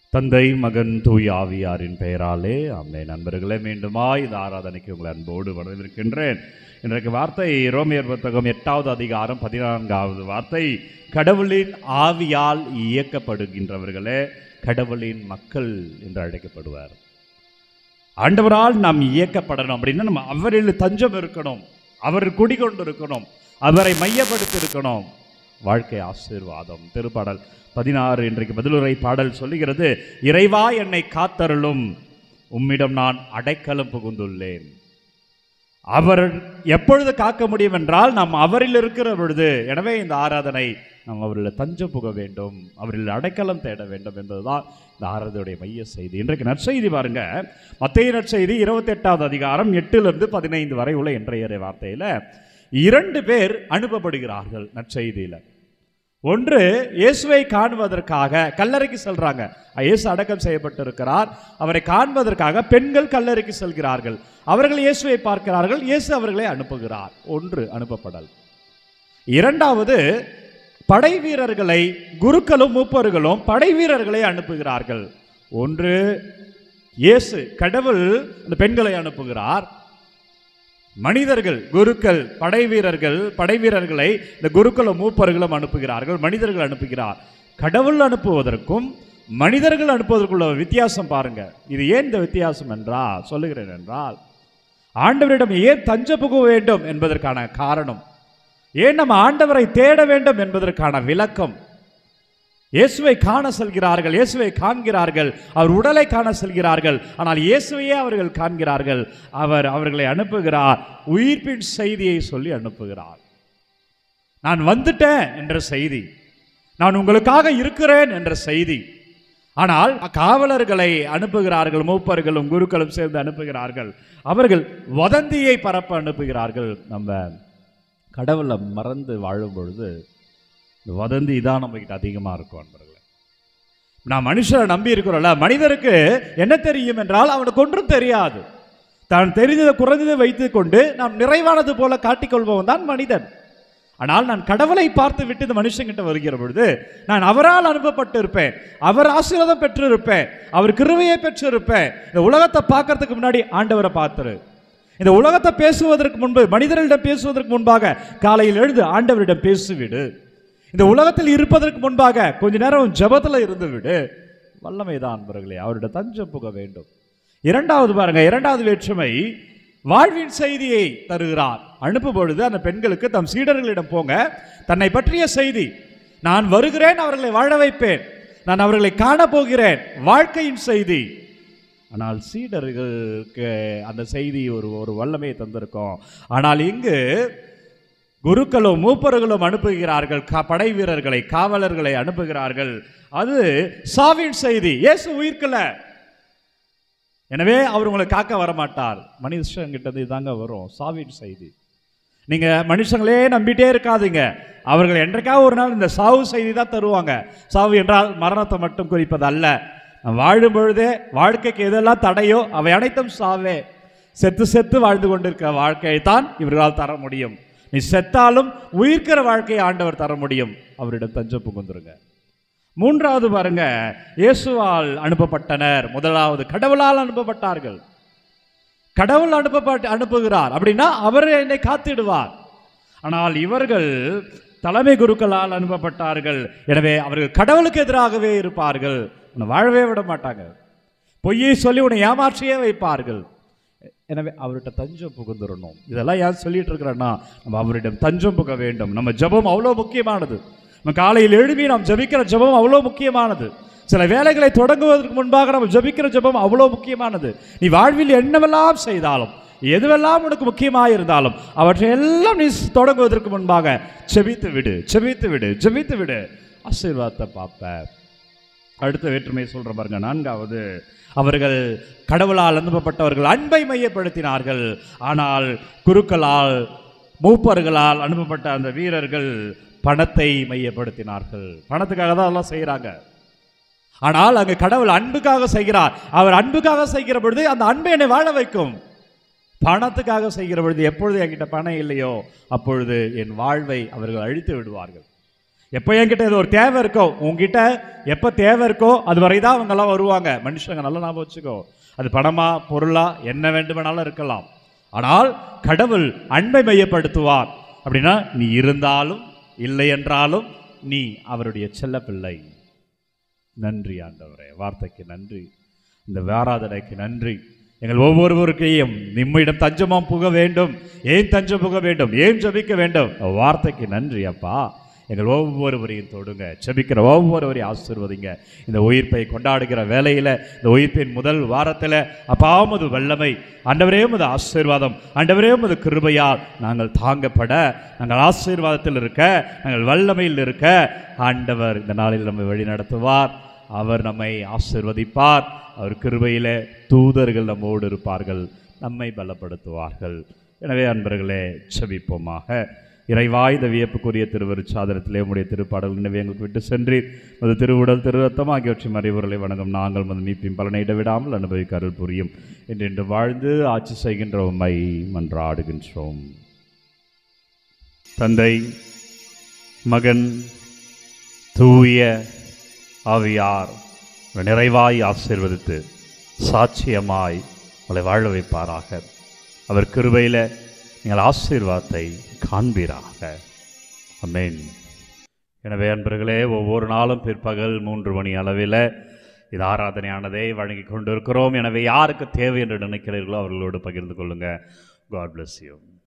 தந்தை மகன் தூய் ஆவியாரின் பெயராலே அம்மே நண்பர்களே மீண்டுமா இந்த ஆராதனைக்கு உங்களை அன்போடு வரவேற்கின்றேன் இன்றைக்கு வார்த்தை ரோமியர் புத்தகம் எட்டாவது அதிகாரம் பதினான்காவது வார்த்தை கடவுளின் ஆவியால் இயக்கப்படுகின்றவர்களே கடவுளின் மக்கள் என்று அழைக்கப்படுவார் ஆண்டவரால் நாம் இயக்கப்படணும் அப்படின்னா நம்ம அவரில் தஞ்சம் இருக்கணும் அவர் குடிகொண்டு இருக்கணும் அவரை மையப்படுத்தி இருக்கணும் வாழ்க்கை ஆசீர்வாதம் திருப்பாடல் பதினாறு இன்றைக்கு பதிலுரை பாடல் சொல்லுகிறது இறைவா என்னை காத்தருளும் உம்மிடம் நான் அடைக்கலம் புகுந்துள்ளேன் அவர் எப்பொழுது காக்க முடியும் என்றால் நாம் அவரில் இருக்கிற பொழுது எனவே இந்த ஆராதனை நாம் அவரில் தஞ்சம் புக வேண்டும் அவரில் அடைக்கலம் தேட வேண்டும் என்பதுதான் இந்த ஆராதனையுடைய மைய செய்தி இன்றைக்கு நற்செய்தி பாருங்க மத்திய நற்செய்தி இருபத்தி எட்டாவது அதிகாரம் எட்டிலிருந்து பதினைந்து வரை உள்ள இன்றைய வார்த்தையில் இரண்டு பேர் அனுப்பப்படுகிறார்கள் நற்செய்தியில் ஒன்று இயேசுவை காணுவதற்காக கல்லறைக்கு செல்றாங்க இயேசு அடக்கம் செய்யப்பட்டிருக்கிறார் அவரை காண்பதற்காக பெண்கள் கல்லறைக்கு செல்கிறார்கள் அவர்கள் இயேசுவை பார்க்கிறார்கள் இயேசு அவர்களை அனுப்புகிறார் ஒன்று அனுப்பப்படல் இரண்டாவது படை வீரர்களை குருக்களும் மூப்பர்களும் படை வீரர்களை அனுப்புகிறார்கள் ஒன்று இயேசு கடவுள் அந்த பெண்களை அனுப்புகிறார் மனிதர்கள் குருக்கள் படை வீரர்கள் படை வீரர்களை இந்த குருக்களும் மூப்பர்களும் அனுப்புகிறார்கள் மனிதர்கள் அனுப்புகிறார் கடவுள் அனுப்புவதற்கும் மனிதர்கள் அனுப்புவதற்குள்ள வித்தியாசம் பாருங்க இது ஏன் இந்த வித்தியாசம் என்றால் சொல்லுகிறேன் என்றால் ஆண்டவரிடம் ஏன் தஞ்ச புக வேண்டும் என்பதற்கான காரணம் ஏன் நம்ம ஆண்டவரை தேட வேண்டும் என்பதற்கான விளக்கம் இயேசுவை காண செல்கிறார்கள் இயேசுவை காண்கிறார்கள் அவர் உடலை காண செல்கிறார்கள் ஆனால் இயேசுவையே அவர்கள் காண்கிறார்கள் அவர் அவர்களை அனுப்புகிறார் உயிர்ப்பின் செய்தியை சொல்லி அனுப்புகிறார் நான் வந்துட்டேன் என்ற செய்தி நான் உங்களுக்காக இருக்கிறேன் என்ற செய்தி ஆனால் காவலர்களை அனுப்புகிறார்கள் மூப்பர்களும் குருக்களும் சேர்ந்து அனுப்புகிறார்கள் அவர்கள் வதந்தியை பரப்ப அனுப்புகிறார்கள் நம்ம கடவுளை மறந்து வாழும் பொழுது இந்த வதந்தி தான் நம்மகிட்ட அதிகமாக இருக்கும் அன்பர்களே நான் மனுஷரை நம்பி இருக்கிறோம்ல மனிதருக்கு என்ன தெரியும் என்றால் அவனுக்கு ஒன்றும் தெரியாது தான் தெரிந்ததை குறைந்ததை வைத்துக்கொண்டு நாம் நிறைவானது போல காட்டிக்கொள்பவன் தான் மனிதன் ஆனால் நான் கடவுளை பார்த்து விட்டு இந்த மனுஷங்கிட்ட வருகிற பொழுது நான் அவரால் அனுப்பப்பட்டு இருப்பேன் அவர் ஆசீர்வாதம் பெற்றிருப்பேன் அவர் கிருவையை பெற்றிருப்பேன் இந்த உலகத்தை பார்க்கறதுக்கு முன்னாடி ஆண்டவரை பார்த்துரு இந்த உலகத்தை பேசுவதற்கு முன்பு மனிதர்களிடம் பேசுவதற்கு முன்பாக காலையில் எழுந்து ஆண்டவரிடம் பேசிவிடு இந்த உலகத்தில் இருப்பதற்கு முன்பாக கொஞ்ச நேரம் ஜபத்தில் இருந்து விடு வல்லமைதான் அன்பர்களே அவரிடம் தஞ்சம் புக வேண்டும் இரண்டாவது பாருங்க இரண்டாவது வேற்றுமை வாழ்வின் செய்தியை தருகிறார் அனுப்பும் பொழுது அந்த பெண்களுக்கு தம் சீடர்களிடம் போங்க தன்னை பற்றிய செய்தி நான் வருகிறேன் அவர்களை வாழ வைப்பேன் நான் அவர்களை காண போகிறேன் வாழ்க்கையின் செய்தி ஆனால் சீடர்களுக்கு அந்த செய்தி ஒரு ஒரு வல்லமையை தந்திருக்கும் ஆனால் இங்கு குருக்களும் மூப்பர்களும் அனுப்புகிறார்கள் கா படை வீரர்களை காவலர்களை அனுப்புகிறார்கள் அது சாவின் செய்தி இயேசு உயிர்க்கல எனவே அவர் உங்களை காக்க வரமாட்டார் மனுஷங்கிட்டது இதாங்க வரும் சாவின் செய்தி நீங்க மனுஷங்களே நம்பிட்டே இருக்காதீங்க அவர்கள் என்றைக்காவது ஒரு நாள் இந்த சாவு செய்தி தான் தருவாங்க சாவு என்றால் மரணத்தை மட்டும் குறிப்பது அல்ல வாழும் பொழுதே வாழ்க்கைக்கு எதெல்லாம் தடையோ அவை அனைத்தும் சாவே செத்து செத்து வாழ்ந்து கொண்டிருக்கிற வாழ்க்கையை தான் இவர்களால் தர முடியும் நீ செத்தாலும் உயிர்க்கிற வாழ்க்கையை ஆண்டவர் தர முடியும் அவரிடம் தஞ்சம் புகுந்துருங்க மூன்றாவது பாருங்க இயேசுவால் அனுப்பப்பட்டனர் முதலாவது கடவுளால் அனுப்பப்பட்டார்கள் கடவுள் அனுப்பப்பட்டு அனுப்புகிறார் அப்படின்னா அவர் என்னை காத்திடுவார் ஆனால் இவர்கள் தலைமை குருக்களால் அனுப்பப்பட்டார்கள் எனவே அவர்கள் கடவுளுக்கு எதிராகவே இருப்பார்கள் உன்னை வாழவே விட மாட்டாங்க பொய்யை சொல்லி உன்னை ஏமாற்றியே வைப்பார்கள் எனவே அவர்கிட்ட தஞ்சம் புகுந்துடணும் இதெல்லாம் ஏன் சொல்லிட்டு இருக்கிறேன்னா நம்ம அவரிடம் தஞ்சம் புக வேண்டும் நம்ம ஜெபம் அவ்வளோ முக்கியமானது நம்ம காலையில் எழுப்பி நாம் ஜெபிக்கிற ஜெபம் அவ்வளோ முக்கியமானது சில வேலைகளை தொடங்குவதற்கு முன்பாக நம்ம ஜெபிக்கிற ஜெபம் அவ்வளோ முக்கியமானது நீ வாழ்வில் என்னவெல்லாம் செய்தாலும் எதுவெல்லாம் உனக்கு முக்கியமாக இருந்தாலும் அவற்றை எல்லாம் நீ தொடங்குவதற்கு முன்பாக செபித்து விடு செபித்து விடு செபித்து விடு ஆசீர்வாதத்தை பார்ப்ப அடுத்த வேற்றுமை சொல்ற பாருங்க நான்காவது அவர்கள் கடவுளால் அனுப்பப்பட்டவர்கள் அன்பை மையப்படுத்தினார்கள் ஆனால் குருக்களால் மூப்பர்களால் அனுப்பப்பட்ட அந்த வீரர்கள் பணத்தை மையப்படுத்தினார்கள் பணத்துக்காக தான் எல்லாம் செய்கிறாங்க ஆனால் அங்கு கடவுள் அன்புக்காக செய்கிறார் அவர் அன்புக்காக செய்கிற பொழுது அந்த அன்பை என்னை வாழ வைக்கும் பணத்துக்காக செய்கிற பொழுது எப்பொழுது என்கிட்ட பணம் இல்லையோ அப்பொழுது என் வாழ்வை அவர்கள் அழித்து விடுவார்கள் எப்போ என்கிட்ட இது ஒரு தேவை இருக்கோ உங்ககிட்ட எப்போ தேவை இருக்கோ அது வரை தான் அவங்கெல்லாம் வருவாங்க மனுஷங்க நல்லா ஞாபகம் வச்சுக்கோ அது பணமா பொருளா என்ன வேண்டுமானாலும் இருக்கலாம் ஆனால் கடவுள் அன்பை மையப்படுத்துவார் அப்படின்னா நீ இருந்தாலும் இல்லை என்றாலும் நீ அவருடைய செல்ல பிள்ளை நன்றி ஆண்டவரே வார்த்தைக்கு நன்றி இந்த ஆராதனைக்கு நன்றி எங்கள் ஒவ்வொருவருக்கையும் நிம்மிடம் தஞ்சமாம் புக வேண்டும் ஏன் தஞ்சம் புக வேண்டும் ஏன் ஜெபிக்க வேண்டும் வார்த்தைக்கு நன்றி அப்பா எங்கள் ஒவ்வொருவரையும் தொடுங்க ஜெபிக்கிற ஒவ்வொருவரையும் ஆசீர்வதிங்க இந்த உயிர்ப்பை கொண்டாடுகிற வேலையில் இந்த உயிர்ப்பின் முதல் வாரத்தில் அப்பாமது வல்லமை ஆண்டவரே உமது ஆசீர்வாதம் ஆண்டவரே உமது கிருபையால் நாங்கள் தாங்கப்பட நாங்கள் ஆசீர்வாதத்தில் இருக்க நாங்கள் வல்லமையில் இருக்க ஆண்டவர் இந்த நாளில் நம்மை வழி நடத்துவார் அவர் நம்மை ஆசிர்வதிப்பார் அவர் கிருபையிலே தூதர்கள் நம்மோடு இருப்பார்கள் நம்மை பலப்படுத்துவார்கள் எனவே அன்பர்களே செபிப்போமாக இறைவாய் இந்த வியப்புக்குரிய திருவருச்சாதனத்திலே உடைய திருப்பாடல் நினைவு எங்களுக்கு விட்டு சென்றீர் அது திருவுடல் திருரத்தம் ஆகியவற்றின் மறைவுகளை வணங்கும் நாங்கள் மது மீட்பின் பலனை இடைவிடாமல் அனுபவிக்க அருள் புரியும் என்று வாழ்ந்து ஆட்சி செய்கின்ற உம்மை மன்றாடுகின்றோம் தந்தை மகன் தூய ஆவியார் உங்களை நிறைவாய் ஆசீர்வதித்து சாட்சியமாய் உங்களை வாழ வைப்பாராக அவர் கிருபையில் நீங்கள் ஆசீர்வாதத்தை காண்பீராக அமேன் எனவே அன்பர்களே ஒவ்வொரு நாளும் பிற்பகல் மூன்று மணி அளவில் இது ஆராதனையானதை வழங்கி கொண்டிருக்கிறோம் எனவே யாருக்கு தேவை என்று நினைக்கிறீர்களோ அவர்களோடு பகிர்ந்து கொள்ளுங்கள் காட் bless you